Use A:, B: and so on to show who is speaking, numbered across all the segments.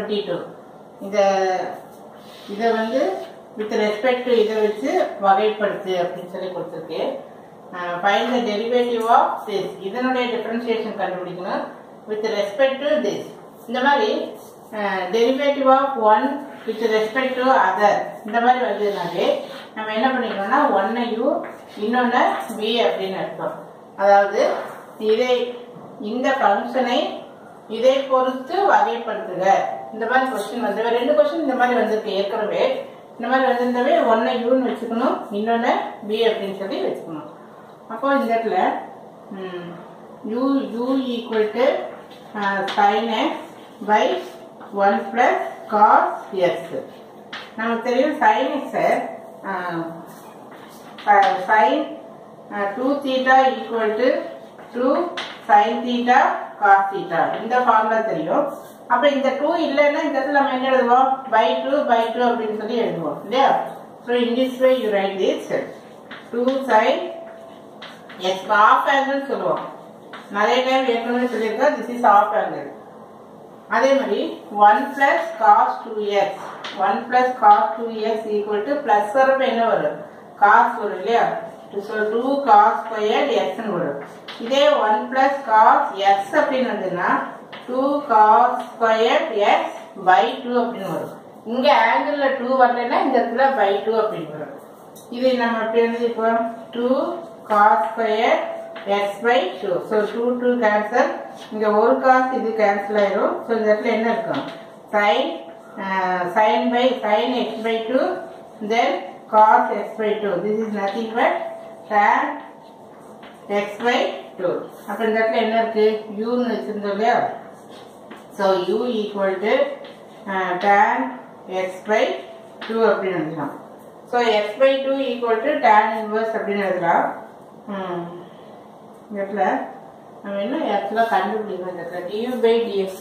A: Twenty two இதை இதை வந்து வித் ரெஸ்பெக்ட் டு இதை வச்சு வகைப்படுத்து அப்படின்னு சொல்லி கொடுத்துருக்கு find the derivative of this இதனுடைய டிஃபரன்சியேஷன் கண்டுபிடிக்கணும் வித் ரெஸ்பெக்ட் டு திஸ் இந்த மாதிரி derivative of one with respect to other இந்த மாதிரி வந்ததுனாலே நம்ம என்ன பண்ணிக்கணும்னா ஒன்னை யூ இன்னொன்று பி அப்படின்னு அர்த்தம் அதாவது இதை இந்த ஃபங்க்ஷனை இதை பொறுத்து வகைப்படுத்துக இந்த மாதிரி கொஸ்டின் வந்து ரெண்டு கொஸ்டின் இந்த மாதிரி வந்திருக்கு ஏற்கனவே இந்த மாதிரி வந்திருந்தவே ஒன்னை யூன்னு வச்சுக்கணும் இன்னொன்று பி அப்படின்னு சொல்லி வச்சுக்கணும் அப்போ இந்த இடத்துல u u equal to sine x by one plus cos x நமக்கு தெரியும் சைன் எக்ஸை sine two theta equal to two sine theta cos theta இந்த ஃபார்முலா தெரியும் அப்போ இந்த டூ இல்லைன்னா இந்த இடத்துல நம்ம என்ன எழுதுவோம் பை டூ பை டூ அப்படின்னு சொல்லி எழுதுவோம் இல்லையா so in this way you write this two sine x half angle சொல்லுவோம் நிறைய டைம் ஏற்கனவே சொல்லியிருக்கோம் திஸ் இஸ் ஆஃப் ஆங்கிள் அதே மாதிரி one plus cos two x one plus cos two x equal to plus வரப்ப என்ன வரும் காஸ் வரும் இல்லையா ஸோ டூ காஸ் ஸ்கொயர் எக்ஸ்னு வரும் இதே ஒன் பிளஸ் காஸ் எக்ஸ் அப்படின்னு வந்ததுன்னா two cos square x by two அப்படின்னு வரும் இங்கே ஆங்கிளில் டூ வரலைன்னா இந்த இடத்துல பை டூ அப்படின்னு வரும் இது நம்ம எப்படி எழுதிப்போம் two cos square x by two so two two cancel இங்கே ஒரு காசு இது கேன்சல் ஆயிரும் ஸோ இந்த இடத்துல என்ன இருக்கும் sine sine by sine x by two then cos x by two this is nothing but tan x by two அப்போ இந்த இடத்துல என்ன இருக்கு யூன்னு வச்சிருந்தோம் இல்லையா so u equal to tan x by two அப்படின்னு எழுதலாம் so x by two equal to tan inverse அப்படின்னு எழுதலாம் ம். இந்த இடத்துல நம்ம என்ன ஆக்சுவலாக கண்டுபிடிக்கணும் இந்த இடத்துல டியூ பை டிஎக்ஸ்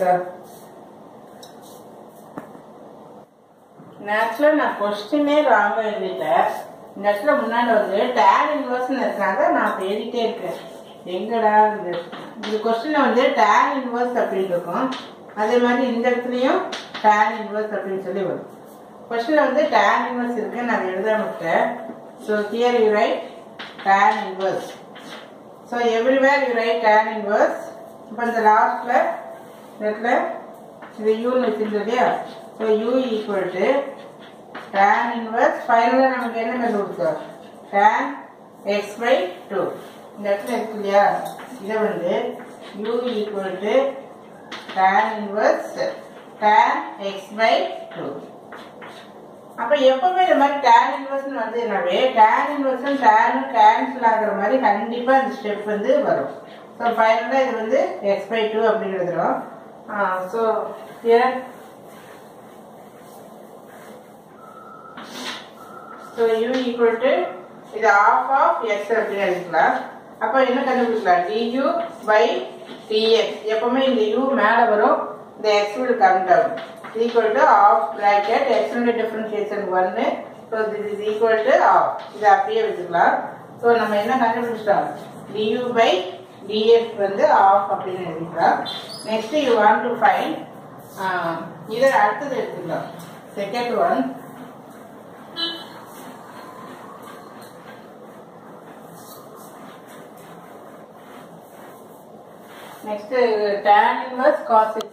A: ஆக்சுவலாக நான் கொஸ்டினே ராங்காக எழுதிட்டேன் இந்த இடத்துல முன்னாடி வந்து டேன் இன்வர்ஸ்னு இருக்காங்க நான் அப்போ எழுதிட்டே இருக்கேன் எங்கடா இது இந்த கொஸ்டினில் வந்து டேன் இன்வர்ஸ் அப்படின்னு இருக்கும் அதே மாதிரி இந்த இடத்துலையும் டேன் இன்வர்ஸ் அப்படின்னு சொல்லி வரும் கொஸ்டினில் வந்து டேன் இன்வர்ஸ் இருக்கு நான் எழுதாம விட்டேன் so here you write tan inverse so everywhere you write tan inverse இப்போ இந்த லாஸ்ட்டில் இடத்துல இது யூன்னு வச்சிருந்தோம் இல்லையா so u equal to tan inverse ஃபைனலாக நமக்கு என்ன கண்டுபிடிச்சோம் tan x பை டூ இந்த இடத்துல இருக்கு இல்லையா இதை வந்து u equal to tan inverse tan x by two அப்ப எப்பவுமே இந்த மாதிரி tan இன்வர்ஸ்னு வந்ததுனாவே tan இன்வர்ஸும் tan கேன்சல் ஆகுற மாதிரி கண்டிப்பா இந்த ஸ்டெப் வந்து வரும் ஸோ ஃபைனலாக இது வந்து எக்ஸ் பை டூ அப்படின்னு எழுதுறோம் so here so u equal to இது ஆஃப் ஆஃப் எக்ஸ் அப்படின்னு எழுதிக்கலாம் அப்போ என்ன கண்டுபிடிக்கலாம் டியூ பை டிஎக்ஸ் எப்பவுமே இந்த யூ மேலே வரும் இந்த x will come down equal to half bracket எக்ஸனுடைய டிஃபரன்ஷியேஷன் ஒன்று so this is equal to half இதை அப்படியே வச்சுக்கலாம் ஸோ நம்ம என்ன கண்டுபிடிச்சிட்டோம் டியூ பை டிஎக்ஸ் வந்து ஆஃப் அப்படின்னு எழுதிக்கலாம் next you want to find இதை அடுத்தது எடுத்துக்கலாம் second one next tan inverse cos x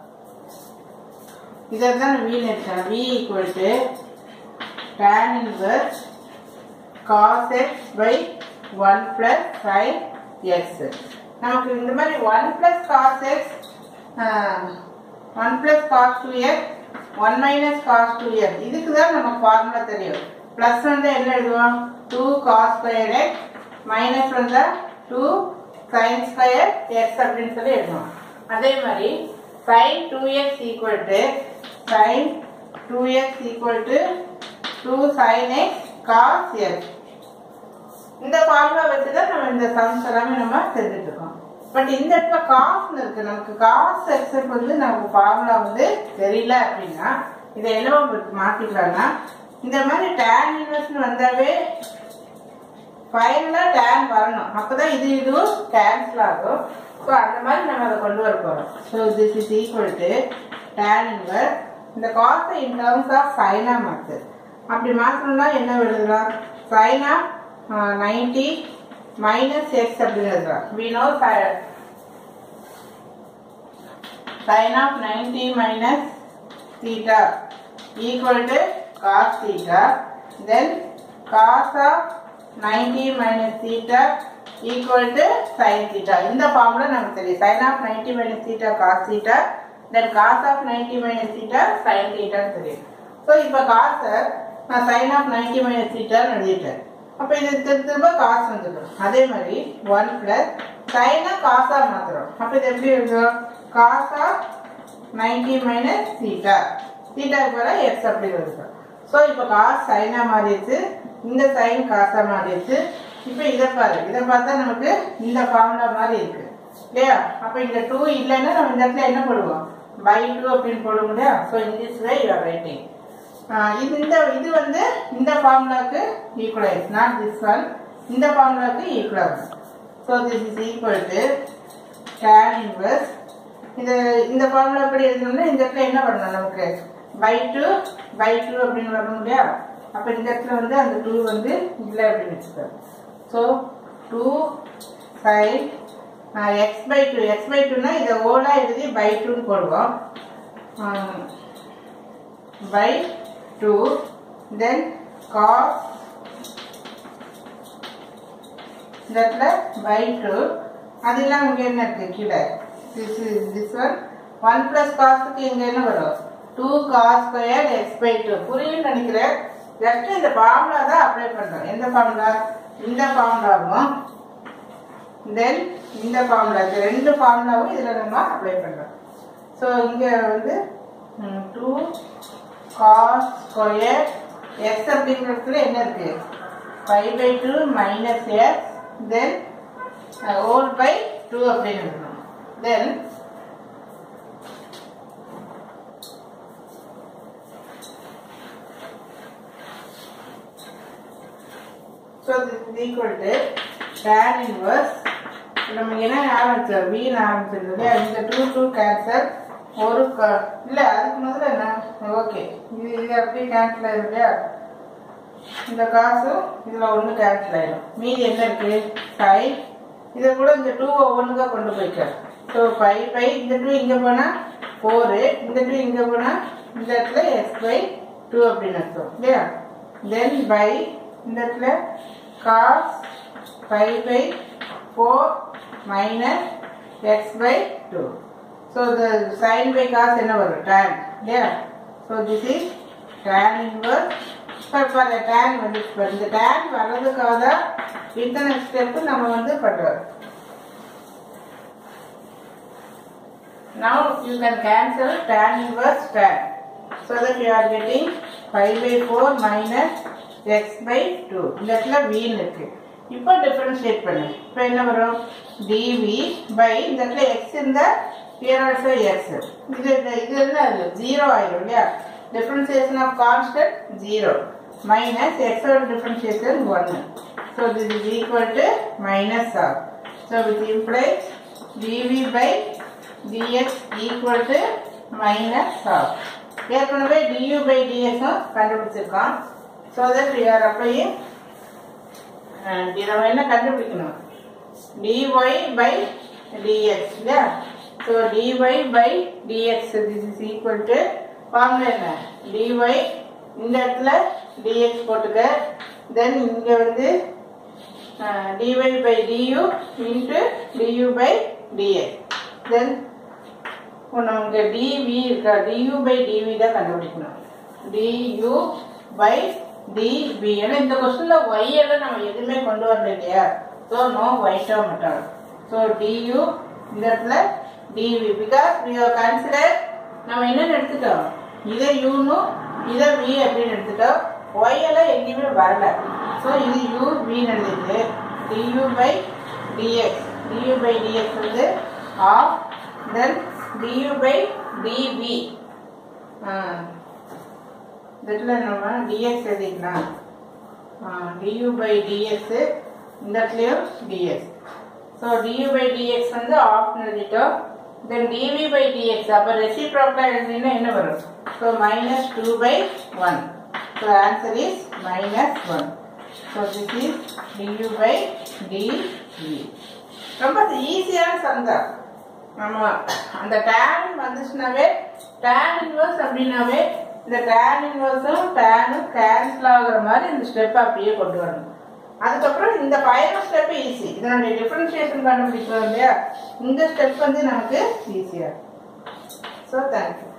A: இதை தான் v எடுத்தேன் v equal to tan inverse cos x by one plus sin x நமக்கு இந்த மாதிரி one plus cos x one plus cos two x one minus cos two x இதுக்கு தான் நமக்கு formula தெரியும் ப்ளஸ் வந்து என்ன எழுதுவோம் two cos square x minus வந்தா டூ சைன் ஸ்கொயர் எக்ஸ் அப்படின்னு சொல்லி எழுதுவோம் அதே மாதிரி sine two x equal to sine two x equal to two sine x cos x இந்த ஃபார்முலா வச்சு தான் நம்ம இந்த சம்ஸ் எல்லாமே நம்ம செஞ்சுட்டு இருக்கோம் பட் இந்த இடத்துல காசுன்னு இருக்கு நமக்கு காசு எக்ஸப்ட் வந்து நமக்கு ஃபார்முலா வந்து தெரியல அப்படின்னா இதை என்னவா மாத்திக்கலாம்னா இந்த மாதிரி டேன் இன்வெஸ்ட்னு வந்தாவே ஃபைனலாக டேன் வரணும் அப்பதான் இது இதுவும் கேன்சல் ஆகும் ஸோ அந்த மாதிரி நம்ம அதை கொண்டு வர போகிறோம் so this is equal to tan inverse இந்த காசை இன் டேர்ம்ஸ் ஆஃப் சைனா மாத்து அப்படி மாற்றணும்னா என்ன எழுதலாம் sine of ninety minus x அப்படின்னு எழுதலாம் we know sin of 90 minus theta equal to cos theta then cos of 90 minus theta equal to sin theta இந்த ஃபார்முலா நமக்கு தெரியும் sin of 90 minus theta cos theta then cos of 90 minus theta sin theta ன்னு தெரியும் so இப்போ காசை நான் sin of 90 minus theta ன்னு எழுதிட்டேன் அப்போ இது திரும்ப திரும்ப காசு வந்துடும் அதே மாதிரி ஒன் பிளஸ் சைனை காசா மாத்துறோம் அப்போ இது எப்படி எழுதுறோம் காசா நைன்டி மைனஸ் தீட்டா தீட்டாக்கு பதிலாக எக்ஸ் அப்படி வருது ஸோ இப்போ காஸ் சைனா மாறிடுச்சு இந்த சைன் காசா மாறிடுச்சு இப்போ இதை பாரு இதை பார்த்தா நமக்கு இந்த ஃபார்முலா மாதிரி இருக்கு இல்லையா அப்போ இந்த டூ இல்லைன்னா நம்ம இந்த இடத்துல என்ன போடுவோம் பை டூ அப்படின்னு போட முடியா so in this way you are writing இது இந்த இது வந்து இந்த ஃபார்முலாக்கு ஈக்குவலைஸ் நாட் திஸ் ஒன் இந்த ஃபார்முலாக்கு equal so this is equal to tan inverse இது இந்த ஃபார்முலா எப்படி எழுதணும்னா இந்த இடத்துல என்ன பண்ணணும் நமக்கு பை டூ பை டூ அப்படின்னு வர முடியா அப்போ இந்த இடத்துல வந்து அந்த டூ வந்து இல்லை அப்படின்னு வச்சுக்கோங்க so two sine x by two x by டூனா இதை ஓலா எழுதி பை டூன்னு போடுவோம் பை டூ தென் காஸ் இந்த இடத்துல பை டூ அது இல்லாம இங்க என்ன இருக்கு கீழே this this one one plus காசுக்கு இங்க என்ன வரும் two cos square x by two புரியும்னு நினைக்கிறேன் ஜஸ்ட் இந்த ஃபார்முலா தான் அப்ளை பண்றோம் எந்த ஃபார்முலா இந்த ஃபார்முலாவும் தென் இந்த ஃபார்முலா இந்த ரெண்டு ஃபார்முலாவும் இதுல நம்ம அப்ளை பண்றோம் ஸோ இங்க வந்து டூ காஸ் ஸ்கொயர் எக்ஸ் அப்படிங்கிறதுல என்ன இருக்கு five by two minus x then whole by two அப்படின்னு இருக்கணும் then so this is equal to tan inverse நம்ம என்ன ஆரம்பிச்சோம் வீண் ஆரம்பிச்சிருந்தது இல்லையா இந்த டூ டூ கேன்சல் ஒரு க இல்லை அதுக்கு முதல்ல என்ன ஓகே இது இது அப்படியே கேன்சல் ஆயிடும் இல்லையா இந்த காசும் இதில் ஒன்று கேன்சல் ஆயிடும் மீதி என்ன இருக்கு ஃபைவ் இதை கூட இந்த டூ ஒவ்வொன்றுக்கா கொண்டு போய்க்க ஸோ ஃபைவ் ஃபைவ் இந்த டூ இங்கே போனால் ஃபோரு இந்த டூ இங்கே போனால் இந்த இடத்துல எக்ஸ் பை டூ அப்படின்னு அர்த்தம் இல்லையா தென் பை இந்த இடத்துல cos five by four minus x by two so இந்த சைன் பை காஸ் என்ன வரும் டேன் இல்லையா so this is tan inverse இப்போ அந்த டேன் வந்து இப்போ இந்த டேன் வர்றதுக்காக தான் இத்தனை ஸ்டெப்பு நம்ம வந்து பண்ணுறோம் Now you can cancel tan inverse tan. So that you are getting 5 by 4 minus x by 2. இந்த இடத்துல v இருக்கு இப்போ டிஃபரன்ஷியேட் பண்ணு இப்போ என்ன வரும் dv by இந்த இடத்துல x இருந்தா here also x இது இது என்ன அது ஜீரோ ஆயிடும் இல்லையா differentiation of constant zero minus x ஓட டிஃபரன்சியேஷன் ஒன்று so this is equal to minus half so with implies dv by dx equal to minus half. ஏற்கனவே du by dx உம் கண்டுபிடிச்சிருக்கோம் so that we are applying ah நம்ம என்ன கண்டுபிடிக்கணும் dy by dx இல்லையா so dy by dx this is equal to formula என்ன dy இந்த இடத்துல dx போட்டுக்க தென் இங்கே வந்து uh, dy by du into du by dx தென் நமக்கு dv இருக்கா du by dv தான் கண்டுபிடிக்கணும் du by dv ஏன்னா இந்த கொஸ்டின்ல y எல்லாம் நம்ம எதுவுமே கொண்டு வரல இல்லையா ஸோ நோ y டேர்ம் மட்டும் ஸோ du இந்த இடத்துல dv because we have considered நம்ம என்னன்னு எடுத்துட்டோம் இதை யூனும் இதை v அப்படின்னு எடுத்துட்டோம் y எல்லாம் எங்கேயுமே வரல ஸோ இது u v எழுதிட்டு du by dx du by dx வந்து half then du by dv இதில் நம்ம dx எழுதிக்கலாம் du by dx இந்த இடத்துலையும் dx so du by dx வந்து ஆஃப் எழுதிட்டோம் தென் டிவி பை டிஎக்ஸ் அப்போ ரெசிப்ரோக்கா எழுதினா என்ன வரும் so minus two by one so answer is minus one so this is d u by d e ரொம்ப ஈஸியான சம் தான் நம்ம அந்த டேன் வந்துச்சுனாவே டேன் இன்வர்ஸ் அப்படின்னாவே இந்த டேன் இன்வர்ஸும் டேனும் கேன்சல் ஆகுற மாதிரி இந்த ஸ்டெப் அப்படியே கொண்டு வரணும் அதுக்கப்புறம் இந்த ஃபைனல் ஸ்டெப் ஈஸி இதனுடைய டிஃபரன்ஷியேஷன் கண்டுபிடிக்கிறோம் இல்லையா இந்த ஸ்டெப் வந்து நமக்கு ஈஸியாக ஸோ தேங்க்யூ